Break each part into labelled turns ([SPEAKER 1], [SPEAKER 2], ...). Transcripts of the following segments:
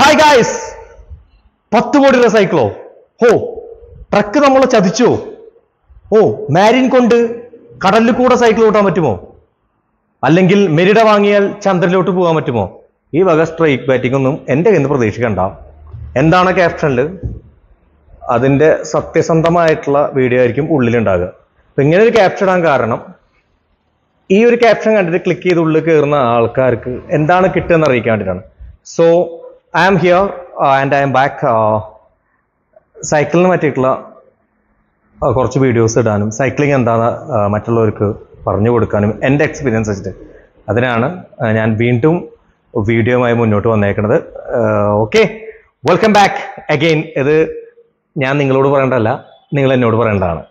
[SPEAKER 1] hi guys പത്ത് കോടി രൂപ സൈക്കിളോ ഹോ ട്രക്ക് നമ്മളെ ചതിച്ചോ ഓ മാരിൻ കൊണ്ട് കടലിൽ കൂടെ സൈക്കിൾ ഓട്ടാൻ പറ്റുമോ അല്ലെങ്കിൽ മെരിട വാങ്ങിയാൽ ചന്ദ്രനിലോട്ട് പോകാൻ പറ്റുമോ ഈ വക സ്ട്രൈക്ക് ബാറ്റിംഗ് ഒന്നും എൻ്റെ കയ്യിൽ നിന്ന് പ്രതീക്ഷിക്കണ്ട എന്താണ് ക്യാപ്ഷനിൽ അതിൻ്റെ സത്യസന്ധമായിട്ടുള്ള വീഡിയോ ആയിരിക്കും ഉള്ളിലുണ്ടാകുക അപ്പൊ ഇങ്ങനെ ഒരു ക്യാപ്ഷൻ ഇടാൻ കാരണം ഈ ഒരു ക്യാപ്ഷൻ കണ്ടിട്ട് ക്ലിക്ക് ചെയ്ത് ഉള്ളിൽ കയറുന്ന ആൾക്കാർക്ക് എന്താണ് കിട്ടുക അറിയിക്കാൻ വേണ്ടിയിട്ടാണ് so I am here and I am back സൈക്കിളിന് പറ്റിയിട്ടുള്ള ആ, കുറച്ച് വീഡിയോസ് ഇടാനും സൈക്ലിംഗ് എന്താണ് ആ, മറ്റുള്ളവർക്ക് പറഞ്ഞു കൊടുക്കാനും എൻ്റെ എക്സ്പീരിയൻസ് വെച്ചിട്ട് അതിനാണ് ആ, ഞാൻ വീണ്ടും വീഡിയോയുമായി മുന്നോട്ട് വന്നേക്കുന്നത് ഓക്കെ വെൽക്കം ബാക്ക് അഗെയിൻ ഇത് ഞാൻ നിങ്ങളോട് പറയേണ്ടതല്ല നിങ്ങൾ എന്നോട് പറയേണ്ടതാണ്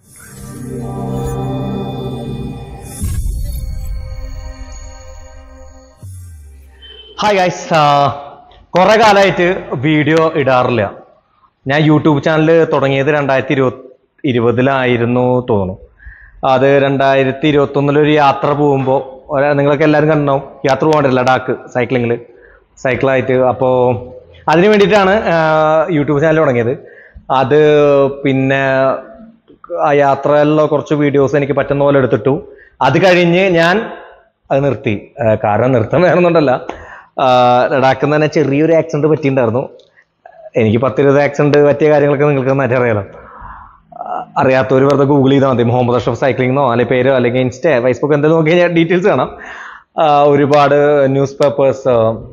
[SPEAKER 1] ഹായ് ഗൈസ് കുറെ കാലമായിട്ട് വീഡിയോ ഇടാറില്ല ഞാൻ യൂട്യൂബ് ചാനൽ തുടങ്ങിയത് രണ്ടായിരത്തി ഇരുപത് ഇരുപതിലായിരുന്നു തോന്നുന്നു അത് രണ്ടായിരത്തി ഇരുപത്തൊന്നിലൊരു യാത്ര പോകുമ്പോൾ നിങ്ങളൊക്കെ എല്ലാവരും കണ്ടാവും യാത്ര പോകണ്ടേ ലഡാക്ക് സൈക്ലിങ്ങിൽ സൈക്കിളായിട്ട് അപ്പോൾ അതിന് വേണ്ടിയിട്ടാണ് യൂട്യൂബ് ചാനൽ തുടങ്ങിയത് അത് പിന്നെ ആ യാത്രയിലുള്ള കുറച്ച് വീഡിയോസ് എനിക്ക് പറ്റുന്ന പോലെ എടുത്തിട്ടു അത് കഴിഞ്ഞ് ഞാൻ അത് നിർത്തി ആ, കാരണം നിർത്താൻ വേണമെന്നുണ്ടല്ല ലഡാക്കിൽ നിന്ന് തന്നെ ചെറിയൊരു ആക്സിഡന്റ് പറ്റിയിട്ടുണ്ടായിരുന്നു എനിക്ക് പത്തിരുപത് ആക്സിഡന്റ് പറ്റിയ കാര്യങ്ങളൊക്കെ നിങ്ങൾക്ക് നന്നായിട്ട് അറിയാലോ ആ, അറിയാത്തവർ വെറുതെ ഗൂഗിൾ ചെയ്താൽ മതി മുഹമ്മദ് അഷ്റഫ് സൈക്ലിംഗ് അല്ലെങ്കിൽ പേരോ അല്ലെങ്കിൽ ഇൻസ്റ്റ ഫേസ്ബുക്ക് എന്തെങ്കിലും നോക്കി കഴിഞ്ഞാൽ ഡീറ്റെയിൽസ് കാണാം ആ, ഒരുപാട് ന്യൂസ് പേപ്പേഴ്സ്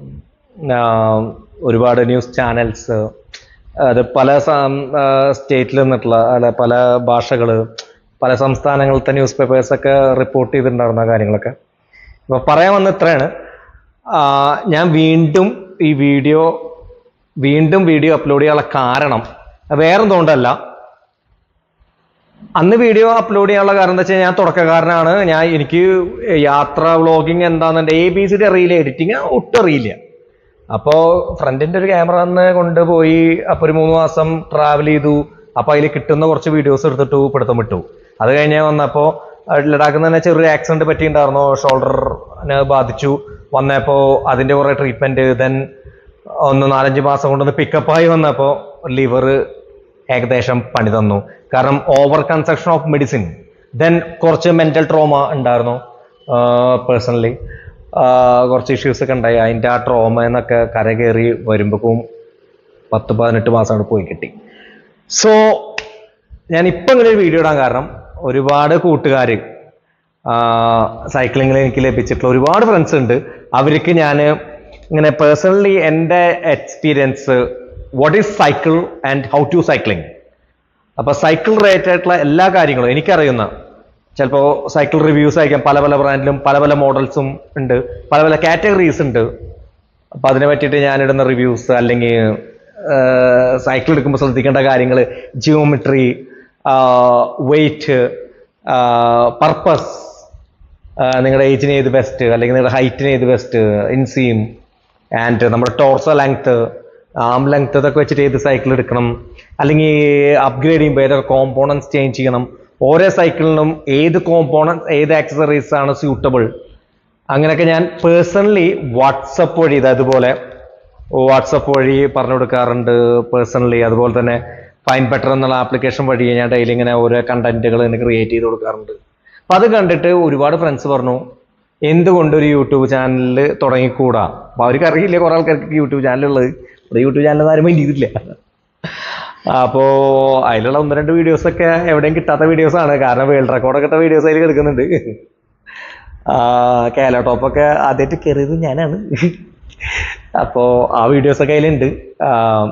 [SPEAKER 1] ഒരുപാട് ന്യൂസ് ചാനൽസ് അത് പല സ്റ്റേറ്റിൽ നിന്നിട്ടുള്ള അല്ല പല ഭാഷകൾ പല സംസ്ഥാനങ്ങളിലത്തെ ന്യൂസ് പേപ്പേഴ്സൊക്കെ റിപ്പോർട്ട് ചെയ്തിട്ടുണ്ടായിരുന്ന കാര്യങ്ങളൊക്കെ അപ്പോൾ പറയാൻ വന്ന ഇത്രയാണ് ആ, ഞാൻ വീണ്ടും ഈ വീഡിയോ വീണ്ടും വീഡിയോ അപ്ലോഡ് ചെയ്യാനുള്ള കാരണം വേറെന്തുകൊണ്ടല്ല അന്ന് വീഡിയോ അപ്ലോഡ് ചെയ്യാനുള്ള കാരണം എന്താ വെച്ചാൽ ഞാൻ തുടക്കക്കാരനാണ് ഞാൻ എനിക്ക് യാത്ര വ്ളോഗിങ് എന്താണെന്ന് എ ബി സി ഡി അറിയില്ല എഡിറ്റിങ് ഒട്ടും അറിയില്ല അപ്പോൾ ഫ്രണ്ടിൻ്റെ ഒരു ക്യാമറ അന്ന് കൊണ്ടുപോയി അപ്പോൾ ഒരു മൂന്ന് മാസം ട്രാവൽ ചെയ്തു അപ്പോൾ അതിൽ കിട്ടുന്ന കുറച്ച് വീഡിയോസ് എടുത്തിട്ടു പിടുത്തം വിട്ടു അത് കഴിഞ്ഞ് വന്നപ്പോൾ ലഡാക്കിൽ നിന്ന് തന്നെ ചെറിയൊരു ആക്സിഡന്റ് പറ്റിയിട്ടുണ്ടായിരുന്നു ഷോൾഡറിനെ ബാധിച്ചു വന്നപ്പോൾ അതിൻ്റെ കുറേ ട്രീറ്റ്മെൻറ്റ് ദെൻ ഒന്ന് നാലഞ്ച് മാസം കൊണ്ടൊന്ന് പിക്കപ്പായി വന്നപ്പോൾ ലിവർ ഏകദേശം പണി തന്നു കാരണം over consumption of medicine then കുറച്ച് മെന്റൽ ട്രോമ ഉണ്ടായിരുന്നു പേഴ്സണലി കുറച്ച് ഇഷ്യൂസ് ഒക്കെ ഉണ്ടായി അതിൻ്റെ ആ ട്രോമ എന്നൊക്കെ കരകയറി വരുമ്പോഴേക്കും പത്ത് പതിനെട്ട് മാസം കൊണ്ട് പോയി കിട്ടി സോ ഞാൻ ഇപ്പം ഇങ്ങനെ ഒരു വീഡിയോ ഇടാൻ കാരണം ഒരുപാട് കൂട്ടുകാർ സൈക്ലിങ്ങിൽ എനിക്ക് ലഭിച്ചിട്ടുള്ള ഒരുപാട് ഫ്രണ്ട്സ് ഉണ്ട് അവർക്ക് ഞാൻ ഇങ്ങനെ പേഴ്സണലി എൻ്റെ experience what is cycle and how to cycling അപ്പൊ സൈക്കിൾ റിലേറ്റഡ് ആയിട്ടുള്ള എല്ലാ കാര്യങ്ങളും എനിക്കറിയുന്ന ചിലപ്പോൾ സൈക്കിൾ റിവ്യൂസ് അയക്കാം പല പല ബ്രാൻഡിലും പല പല മോഡൽസും ഉണ്ട് പല പല കാറ്റഗറീസ് ഉണ്ട് അപ്പൊ അതിനെ പറ്റിയിട്ട് ഞാനിടുന്ന റിവ്യൂസ് അല്ലെങ്കിൽ സൈക്കിൾ എടുക്കുമ്പോൾ ശ്രദ്ധിക്കേണ്ട കാര്യങ്ങൾ ജിയോമെട്രി വെയിറ്റ് പർപ്പസ് നിങ്ങളുടെ ഏജിന് ഏത് ബെസ്റ്റ് അല്ലെങ്കിൽ നിങ്ങളുടെ ഹൈറ്റിന് ഏത് ബെസ്റ്റ് ഇൻസീം ആൻഡ് നമ്മുടെ ടോർസോ ലെങ്ത് ആം ലെങ്ത് ഇതൊക്കെ വെച്ചിട്ട് ഏത് സൈക്കിൾ എടുക്കണം അല്ലെങ്കിൽ അപ്ഗ്രേഡ് ചെയ്യുമ്പോൾ ഏതൊക്കെ കോമ്പോണൻസ് ചേഞ്ച് ചെയ്യണം ഓരോ സൈക്കിളിനും ഏത് കോമ്പോണൻസ് ഏത് ആക്സസറീസ് ആണ് സ്യൂട്ടബിൾ അങ്ങനെയൊക്കെ ഞാൻ പേഴ്സണലി വാട്സപ്പ് വഴി ഇത് അതുപോലെ വാട്സപ്പ് വഴി പറഞ്ഞു കൊടുക്കാറുണ്ട് പേഴ്സണലി അതുപോലെ തന്നെ ഫൈൻ ബെറ്റർ എന്നുള്ള ആപ്ലിക്കേഷൻ വഴി ഞാൻ ഡെയിലി ഇങ്ങനെ ഓരോ കണ്ടന്റുകൾ ഇങ്ങനെ ക്രിയേറ്റ് ചെയ്ത് കൊടുക്കാറുണ്ട് അപ്പൊ അത് കണ്ടിട്ട് ഒരുപാട് ഫ്രണ്ട്സ് പറഞ്ഞു എന്തുകൊണ്ട് ഒരു യൂട്യൂബ് ചാനൽ തുടങ്ങിക്കൂടാ അപ്പൊ അവർക്ക് അറിയില്ല കുറെ ആൾക്കാർക്ക് യൂട്യൂബ് ചാനൽ ഉള്ളത് ഇവിടെ യൂട്യൂബ് ചാനൽ ആരും മൈൻഡ് ചെയ്തില്ല അപ്പോ അതിലുള്ള ഒന്ന് രണ്ട് വീഡിയോസ് ഒക്കെ എവിടെയും കിട്ടാത്ത വീഡിയോസ് ആണ് കാരണം വേൾഡ് റെക്കോർഡൊക്കെ ഇട്ട വീഡിയോസ് അതിൽ എടുക്കുന്നുണ്ട് കേരള ടോപ്പൊക്കെ ആദ്യമായിട്ട് കയറിയത് ഞാനാണ് അപ്പോ ആ വീഡിയോസ് ഒക്കെ അതിലുണ്ട് ആ,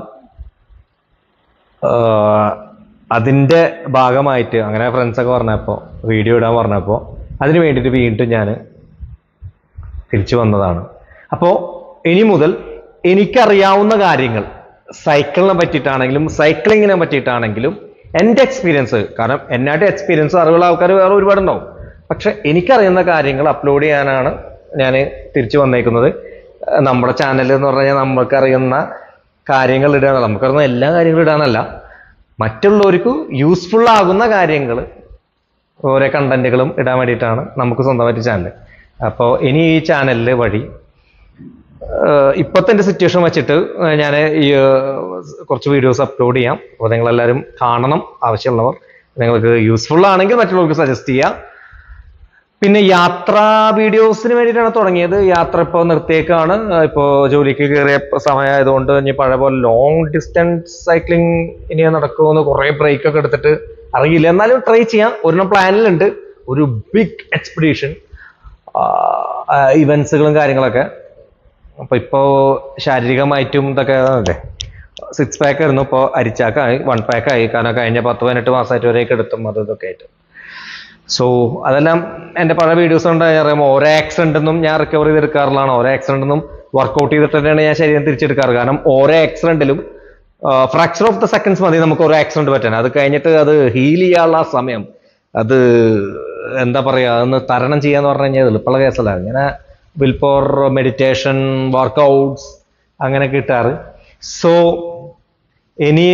[SPEAKER 1] ആ, അതിന്റെ ഭാഗമായിട്ട് അങ്ങനെ ഫ്രണ്ട്സ് ഒക്കെ പറഞ്ഞപ്പോൾ വീഡിയോ ഇടാൻ പറഞ്ഞപ്പോൾ അതിന് വേണ്ടിയിട്ട് വീണ്ടും ഞാൻ തിരിച്ചു വന്നതാണ് അപ്പോൾ ഇനി മുതൽ എനിക്കറിയാവുന്ന കാര്യങ്ങൾ സൈക്കിളിനെ പറ്റിയിട്ടാണെങ്കിലും സൈക്ലിങ്ങിനെ പറ്റിയിട്ടാണെങ്കിലും എൻ്റെ എക്സ്പീരിയൻസ് കാരണം എന്നായിട്ട് എക്സ്പീരിയൻസ് അറിവുള്ള ആൾക്കാർ വേറെ ഒരുപാടുണ്ടാവും പക്ഷെ എനിക്കറിയുന്ന കാര്യങ്ങൾ അപ്ലോഡ് ചെയ്യാനാണ് ഞാൻ തിരിച്ചു വന്നേക്കുന്നത് ഏർ നമ്മുടെ ചാനൽ എന്ന് പറഞ്ഞാൽ നമ്മൾക്കറിയുന്ന കാര്യങ്ങൾ ഇടുക നമുക്കറിയുന്ന എല്ലാ കാര്യങ്ങളും ഇടാനല്ല മറ്റുള്ളവർക്ക് യൂസ്ഫുൾ ആകുന്ന കാര്യങ്ങൾ ഓരോ കണ്ടന്റുകളും ഇടാൻ വേണ്ടിയിട്ടാണ് നമുക്ക് സ്വന്തമായിട്ട് ചാനൽ അപ്പോൾ ഇനി ഈ ചാനലിൽ വഴി ഏഹ് ഇപ്പോഴത്തെ എൻ്റെ സിറ്റുവേഷൻ വെച്ചിട്ട് ഞാൻ ഈ ഏഹ്, കുറച്ച് വീഡിയോസ് അപ്ലോഡ് ചെയ്യാം അപ്പോൾ നിങ്ങളെല്ലാവരും കാണണം ആവശ്യമുള്ളവർ നിങ്ങൾക്ക് യൂസ്ഫുൾ ആണെങ്കിൽ മറ്റുള്ളവർക്ക് സജസ്റ്റ് ചെയ്യാം പിന്നെ യാത്രാ വീഡിയോസിന് വേണ്ടിയിട്ടാണ് തുടങ്ങിയത് യാത്ര ഇപ്പോൾ നിർത്തിയേക്കാണ് ഇപ്പോൾ ജോലിക്ക് കയറിയ സമയമായതുകൊണ്ട് ഇനി പഴയ പോലെ ലോങ് ഡിസ്റ്റൻസ് സൈക്ലിംഗ് ഇനി നടക്കുമെന്ന് കുറേ ബ്രേക്ക് ഒക്കെ എടുത്തിട്ട് അറിയില്ല എന്നാലും ട്രൈ ചെയ്യാം ഒരെണ്ണം പ്ലാനിലുണ്ട് ഒരു ബിഗ് എക്സ്പെഡീഷൻ ഇവൻസുകളും കാര്യങ്ങളൊക്കെ അപ്പൊ ഇപ്പോ ശാരീരികമായിട്ടും ഇതൊക്കെ അല്ലേ സിക്സ് പാക്ക് ആയിരുന്നു ഇപ്പോൾ അരിച്ചാക്കായി വൺ പാക്ക് ആയി കാരണം കഴിഞ്ഞ പത്ത് പതിനെട്ട് മാസമായിട്ട് ഒരേക്ക് എടുത്തും അത് ഇതൊക്കെ ആയിട്ട് സോ അതെല്ലാം എൻ്റെ പഴയ വീഡിയോസ് ഉണ്ട് അറിയാം ഓരോ ആക്സിഡൻറ്റൊന്നും ഞാൻ റിക്കവർ ചെയ്തെടുക്കാറുള്ളതാണ് ഓരോ ആക്സിഡൻറ്റൊന്നും വർക്കൗട്ട് ചെയ്തിട്ട് തന്നെയാണ് ഞാൻ ശരീരം തിരിച്ചെടുക്കാറ് കാരണം ഓരോ ആക്സിഡൻറ്റിലും ഫ്രാക്ചർ ഓഫ് ദ സെക്കൻഡ്സ് മതി നമുക്ക് ഓരോ ആക്സിഡന്റ് പറ്റാൻ അത് കഴിഞ്ഞിട്ട് അത് ഹീൽ ചെയ്യാനുള്ള ആ സമയം അത് എന്താ പറയുക അതൊന്ന് തരണം ചെയ്യാന്ന് പറഞ്ഞു കഴിഞ്ഞാൽ എളുപ്പമുള്ള കേസല്ല ഇങ്ങനെ വിൽ പവർ മെഡിറ്റേഷൻ വർക്കൗട്ട്സ് അങ്ങനെ കിട്ടാറ് സോ ഇനി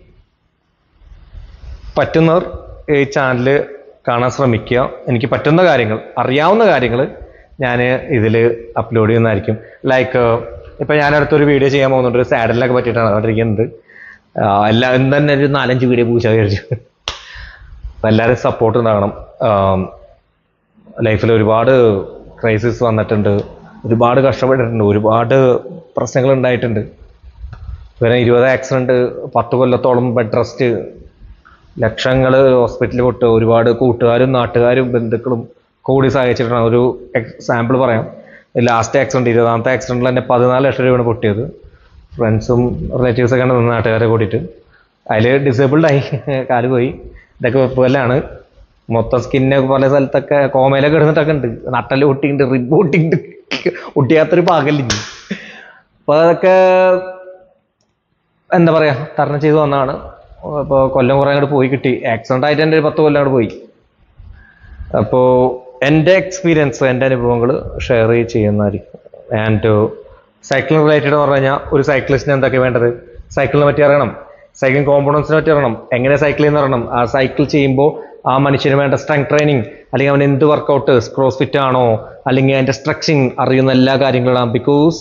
[SPEAKER 1] പറ്റുന്നവർ ഈ ചാനൽ കാണാൻ ശ്രമിക്കുക എനിക്ക് പറ്റുന്ന കാര്യങ്ങൾ അറിയാവുന്ന കാര്യങ്ങൾ ഞാൻ ഇതിൽ അപ്ലോഡ് ചെയ്യുന്നതായിരിക്കും ലൈക്ക് ഇപ്പം ഞാൻ അടുത്തൊരു വീഡിയോ ചെയ്യാൻ പോകുന്നുണ്ട് ഒരു സാഡലിനൊക്കെ പറ്റിയിട്ടാണ് അതുകൊണ്ടിരിക്കുന്നത് എല്ലാ ഇന്ന് തന്നെ ഒരു നാലഞ്ച് വീഡിയോ പൂച്ച വിചാരിച്ചു അപ്പം എല്ലാവരും സപ്പോർട്ട് ഉണ്ടാകണം ലൈഫിൽ ഒരുപാട് ക്രൈസിസ് വന്നിട്ടുണ്ട് ഒരുപാട് കഷ്ടപ്പെട്ടിട്ടുണ്ട് ഒരുപാട് പ്രശ്നങ്ങൾ ഉണ്ടായിട്ടുണ്ട് ഇവരെ ഇരുപത് ആക്സിഡന്റ് പത്ത് കൊല്ലത്തോളം ബെഡ് റെസ്റ്റ് ലക്ഷങ്ങൾ ഹോസ്പിറ്റലിൽ വിട്ട് ഒരുപാട് കൂട്ടുകാരും നാട്ടുകാരും ബന്ധുക്കളും കൂടി സഹായിച്ചിട്ടാണ് ഒരു എക്സാമ്പിൾ പറയാം ലാസ്റ്റ് ആക്സിഡന്റ് ഇരുപതാമത്തെ ആക്സിഡന്റിൽ തന്നെ പതിനാല് ലക്ഷം രൂപയാണ് പൊട്ടിയത് ഫ്രണ്ട്സും റിലേറ്റീവ്സൊക്കെ ആണ് നിന്ന് നാട്ടുകാരെ കൂടിയിട്ട് അതിൽ ഡിസേബിൾഡ് ആയി കാല് പോയി ഇതൊക്കെ വെപ്പുകല്ലാണ് മൊത്തം സ്കിന്നൊക്കെ പല സ്ഥലത്തൊക്കെ കോമയിലൊക്കെ ഇടുന്നിട്ടൊക്കെ ഉണ്ട് നട്ടല് പൊട്ടിയുണ്ട് റിബ് പൊട്ടിയുണ്ട് ഒട്ടിയാത്തൊരു പാകല്ലിഞ്ഞ് അപ്പോൾ അതൊക്കെ എന്താ പറയാ തരണം ചെയ്തു വന്നതാണ് അപ്പോൾ കൊല്ലം കുറേ അങ്ങോട്ട് പോയി കിട്ടി ആക്സിഡന്റ് ആയിട്ട് എൻ്റെ ഒരു പത്ത് കൊല്ലം അങ്ങോട്ട് പോയി അപ്പോൾ എൻ്റെ എക്സ്പീരിയൻസ് എൻ്റെ അനുഭവങ്ങൾ ഷെയർ ചെയ്യുന്നതായിരിക്കും ആൻഡ് സൈക്ലിംഗ് റിലേറ്റഡ് എന്ന് പറഞ്ഞു കഴിഞ്ഞാൽ ഒരു സൈക്ലിസ്റ്റിന് എന്തൊക്കെ വേണ്ടത് സൈക്കിളിനെ പറ്റി അറിയണം സൈക്ലിംഗ് കോമ്പണൻസിനെ പറ്റി അറിയണം എങ്ങനെ സൈക്കിൾ ചെയ്യുന്ന അറിയണം ആ സൈക്കിൾ ചെയ്യുമ്പോൾ ആ മനുഷ്യന് വേണ്ട സ്ട്രെങ്ത് ട്രെയിനിങ് അല്ലെങ്കിൽ അവൻ എന്ത് വർക്കൗട്ട് ക്രോസ് ഫിറ്റ് ആണോ അല്ലെങ്കിൽ അതിൻ്റെ സ്ട്രക്ചറിങ് അറിയുന്ന എല്ലാ കാര്യങ്ങളും ബിക്കോസ്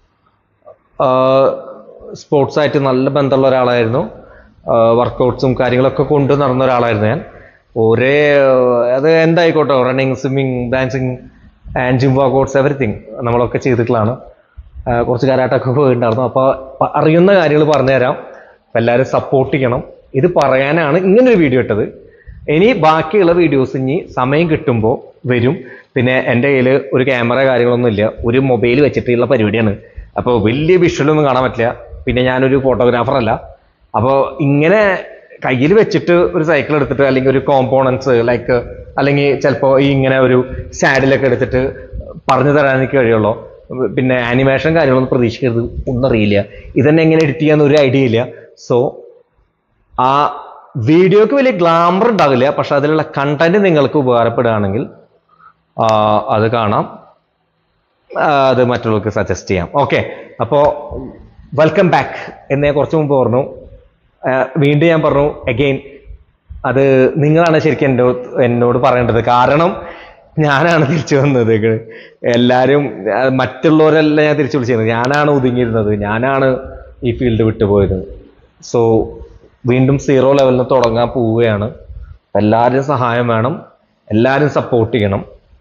[SPEAKER 1] സ്പോർട്സ് ആയിട്ട് നല്ല ബന്ധമുള്ള ഒരാളായിരുന്നു വർക്കൗട്ട്സും കാര്യങ്ങളൊക്കെ കൊണ്ട് നടന്ന ഒരാളായിരുന്നു ഞാൻ ഒരേ ആഹ് അത് എന്തായിക്കോട്ടെ running swimming dancing and gym workouts everything നമ്മളൊക്കെ ചെയ്തിട്ടുള്ളതാണ് ആഹ് കുറച്ച് കാരാട്ടൊക്കെ പോയിട്ടുണ്ടായിരുന്നു അപ്പോൾ അറിയുന്ന കാര്യങ്ങൾ പറഞ്ഞുതരാം അപ്പോൾ എല്ലാവരും സപ്പോർട്ട് ചെയ്യണം ഇത് പറയാനാണ് ഇങ്ങനൊരു വീഡിയോ ഇട്ടത് ഇനി ബാക്കിയുള്ള വീഡിയോസ് ഇനി സമയം കിട്ടുമ്പോൾ വരും പിന്നെ എൻ്റെ കയ്യിൽ ഒരു ക്യാമറ കാര്യങ്ങളൊന്നും ഇല്ല ഒരു മൊബൈൽ വെച്ചിട്ടുള്ള പരിപാടിയാണ് അപ്പോൾ വലിയ വിഷ്വലൊന്നും കാണാൻ പറ്റില്ല പിന്നെ ഞാനൊരു ഫോട്ടോഗ്രാഫർ അല്ല അപ്പോൾ ഇങ്ങനെ കയ്യിൽ വെച്ചിട്ട് ഒരു സൈക്കിൾ എടുത്തിട്ട് അല്ലെങ്കിൽ ഒരു കോമ്പോണൻസ് ലൈക്ക് അല്ലെങ്കിൽ ചിലപ്പോൾ ഈ ഇങ്ങനെ ഒരു സാഡിലൊക്കെ എടുത്തിട്ട് പറഞ്ഞു തരാൻ എനിക്ക് കഴിയുള്ളൂ പിന്നെ ആനിമേഷൻ കാര്യങ്ങളൊന്നും പ്രതീക്ഷിക്കരുത് ഒന്നും അറിയില്ല ഇതന്നെ എങ്ങനെ എഡിറ്റ് ചെയ്യാന്ന് ഒരു ഐഡിയ ഇല്ല സോ ആ വീഡിയോക്ക് വലിയ ഗ്ലാമർ ഉണ്ടാവില്ല പക്ഷെ അതിലുള്ള കണ്ടന്റ് നിങ്ങൾക്ക് ഉപകാരപ്പെടുകയാണെങ്കിൽ ആ, അത് കാണാം ആ, അത് മറ്റുള്ളവർക്ക് സജസ്റ്റ് ചെയ്യാം ഓക്കെ അപ്പോൾ വെൽക്കം ബാക്ക് എന്ന് ഞാൻ കുറച്ച് മുമ്പ് പറഞ്ഞു ആ, വീണ്ടും ഞാൻ പറഞ്ഞു അഗെയിൻ അത് നിങ്ങളാണ് ശരിക്കും എന്നോട് എന്നോട് പറയേണ്ടത് കാരണം ഞാനാണ് തിരിച്ചു വന്നത് എല്ലാവരും ആ, മറ്റുള്ളവരല്ല ഞാൻ തിരിച്ചു വിളിച്ചിരുന്നത് ഞാനാണ് ഒതുങ്ങിയിരുന്നത് ഞാനാണ് ഈ ഫീൽഡ് വിട്ടുപോയത് സോ വീണ്ടും സീറോ ലെവലിൽ നിന്ന് തുടങ്ങാൻ പോവുകയാണ് എല്ലാവരും സഹായം വേണം എല്ലാവരും സപ്പോർട്ട് ചെയ്യണം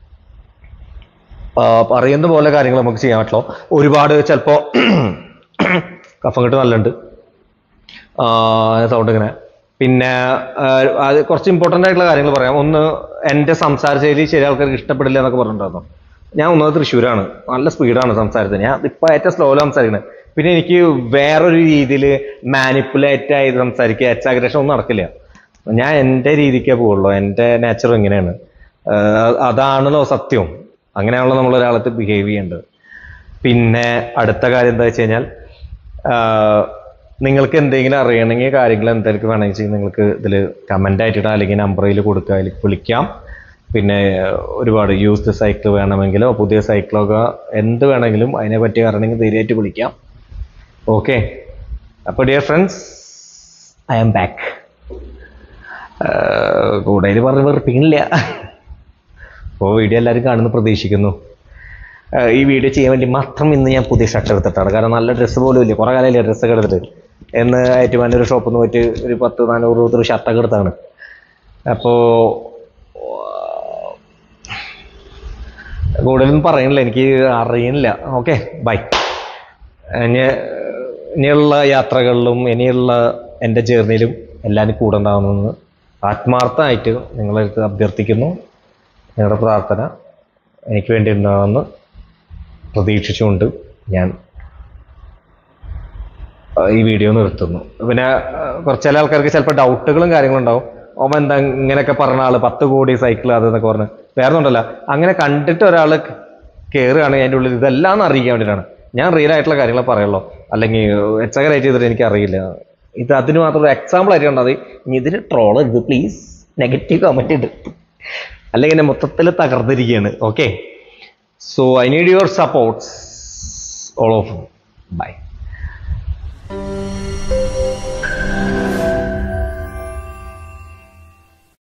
[SPEAKER 1] ആ, പറയുന്ന പോലെ കാര്യങ്ങൾ നമുക്ക് ചെയ്യാൻ പറ്റുള്ളൂ ഒരുപാട് ചിലപ്പോൾ കഫം കിട്ട് നല്ലുണ്ട് സൗണ്ട് ഇങ്ങനെ പിന്നെ ആ, അത് കുറച്ച് ഇമ്പോർട്ടൻ്റ് ആയിട്ടുള്ള കാര്യങ്ങൾ പറയാം ഒന്ന് എൻ്റെ സംസാര ശൈലി ചില ആൾക്കാർക്ക് ഇഷ്ടപ്പെടില്ല എന്നൊക്കെ പറഞ്ഞിട്ടുണ്ടായിരുന്നു ഞാൻ ഒന്നത് തൃശ്ശൂരാണ് നല്ല സ്പീഡാണ് സംസാരത്തിന് ഞാൻ ഇപ്പം ഏറ്റവും സ്ലോയിൽ സംസാരിക്കുന്നത് പിന്നെ എനിക്ക് വേറൊരു രീതിയിൽ മാനിപ്പുലേറ്റ് ആയി സംസാരിക്കുക എക്സാഗ്രേഷൻ ഒന്നും നടക്കില്ല ഞാൻ എൻ്റെ രീതിക്കേ പോവുള്ളൂ എൻ്റെ നേച്ചർ ഇങ്ങനെയാണ് ആ, അതാണല്ലോ സത്യം അങ്ങനെയാണല്ലോ നമ്മൾ ഒരാളത്ത് ബിഹേവ് ചെയ്യേണ്ടത് പിന്നെ അടുത്ത കാര്യം എന്താ വെച്ച് കഴിഞ്ഞാൽ ആ, നിങ്ങൾക്ക് എന്തെങ്കിലും അറിയണമെങ്കിൽ കാര്യങ്ങൾ എന്തെങ്കിലും വേണമെങ്കിൽ ചെയ്യും നിങ്ങൾക്ക് ഇതിൽ കമൻ്റ് ആയിട്ടിടാം അല്ലെങ്കിൽ നമ്പറിൽ കൊടുക്കുക അതിൽ വിളിക്കാം പിന്നെ ഒരുപാട് യൂസ്ഡ് സൈക്കിൾ വേണമെങ്കിലോ പുതിയ സൈക്കിളൊക്കെ എന്ത് വേണമെങ്കിലും അതിനെ പറ്റി അറിയണമെങ്കിൽ ധൈര്യമായിട്ട് വിളിക്കാം ഓക്കെ അപ്പോൾ dear friends I am back കൂടുതൽ പറഞ്ഞ് വെറുപ്പിക്കുന്നില്ല അപ്പോൾ വീഡിയോ എല്ലാവരും കാണുന്നു പ്രതീക്ഷിക്കുന്നു ഈ വീഡിയോ ചെയ്യാൻ വേണ്ടി മാത്രം ഇന്ന് ഞാൻ പുതിയ ഷർട്ട് എടുത്തിട്ടാണ് കാരണം നല്ല ഡ്രസ്സ് പോലും ഇല്ല കുറേ കാലമില്ല ഡ്രസ്സൊക്കെ എടുത്തിട്ട് എന്ന് ഏറ്റുമാൻ്റെ ഒരു ഷോപ്പിൽ നിന്ന് പോയിട്ട് ഒരു പത്ത് നാനൂറ് രൂപ ഒരു ഷർട്ടൊക്കെ എടുത്താണ് അപ്പോൾ കൂടുതലൊന്നും പറയണില്ല എനിക്ക് അറിയണില്ല ഓക്കെ ബൈ ഇനി ഇനിയുള്ള യാത്രകളിലും ഇനിയുള്ള എൻ്റെ ജേർണിയിലും എല്ലാവരും കൂടെ ഉണ്ടാവണമെന്ന് ആത്മാർത്ഥമായിട്ട് നിങ്ങളെ അടുത്ത് അഭ്യർത്ഥിക്കുന്നു നിങ്ങളുടെ പ്രാർത്ഥന എനിക്ക് വേണ്ടി ഉണ്ടാവുമെന്ന് പ്രതീക്ഷിച്ചുകൊണ്ട് ഞാൻ ആ, ഈ വീഡിയോ നിർത്തുന്നു പിന്നെ ആ, കുറച്ച് ചില ആൾക്കാർക്ക് ചിലപ്പോൾ ഡൗട്ടുകളും കാര്യങ്ങളും ഉണ്ടാവും ഓമ എന്താ ഇങ്ങനെയൊക്കെ പറഞ്ഞ ആള് പത്ത് കോടി സൈക്കിൾ അത് എന്നൊക്കെ പറഞ്ഞ് വേറെ ഒന്നുമല്ല അങ്ങനെ കണ്ടിട്ട് ഒരാൾ കയറുകയാണെങ്കിൽ അതിൻ്റെ ഉള്ളിൽ ഇതെല്ലാം ഒന്ന് അറിയിക്കാൻ വേണ്ടിയിട്ടാണ് ഞാൻ റിയൽ ആയിട്ടുള്ള കാര്യങ്ങൾ പറയുള്ളൂ അല്ലെങ്കിൽ എക്സഗറേറ്റ് ചെയ്തിട്ട് എനിക്ക് അറിയില്ല ഇത് അതിന് മാത്രം ഒരു എക്സാമ്പിൾ ആയിട്ട് കണ്ടാൽ മതി ഇനി ഇതിന് ട്രോൾ ഇത് പ്ലീസ് നെഗറ്റീവ് കമൻറ്റ് ഇട് അല്ലെങ്കിൽ എന്നെ മൊത്തത്തിൽ തകർന്നിരിക്കുകയാണ് okay so I need your supports all of by